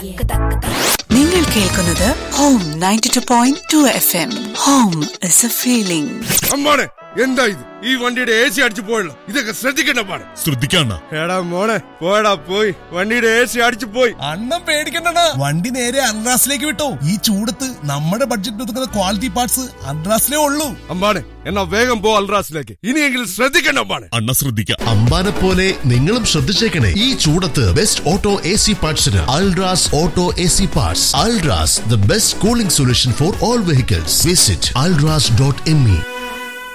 നിങ്ങൾ കേൾക്കുന്നത് home ninety two point two F M home is a feeling അമ്മാണെ എന്താ ഇത് ഈ വണ്ടിയുടെ എ സി അടിച്ചു പോയല്ലോ ഇതൊക്കെ ശ്രദ്ധിക്കണ്ട പാടെ ശ്രദ്ധിക്കണ്ട എടാ മോനെ പോയടാ പോയി വണ്ടിയുടെ എ സി അടിച്ചു പോയി അണ്ണം പേടിക്കണ്ട വണ്ടി നേരെ അൺറാസിലേക്ക് വിട്ടോ ഈ ചൂടത്ത് നമ്മുടെ ബഡ്ജറ്റ് ഒതുക്കുന്ന ക്വാളിറ്റി പാർട്സ് അൺറാസിലേ ഉള്ളൂ അമ്പാണെ എന്നാ വേഗം പോ അൽറാസിലേക്ക് ഇനിയെങ്കിലും ശ്രദ്ധിക്കണ്ട അമ്പാണെ അണ്ണ ശ്രദ്ധിക്കാം അമ്പാനെ പോലെ നിങ്ങളും ശ്രദ്ധിച്ചേക്കണേ ഈ ചൂടത്ത് ബെസ്റ്റ് ഓട്ടോ എ സി പാർട്സിന് Ultras auto A C parts Ultras the best cooling solution for all vehicles visit Ultras dot M E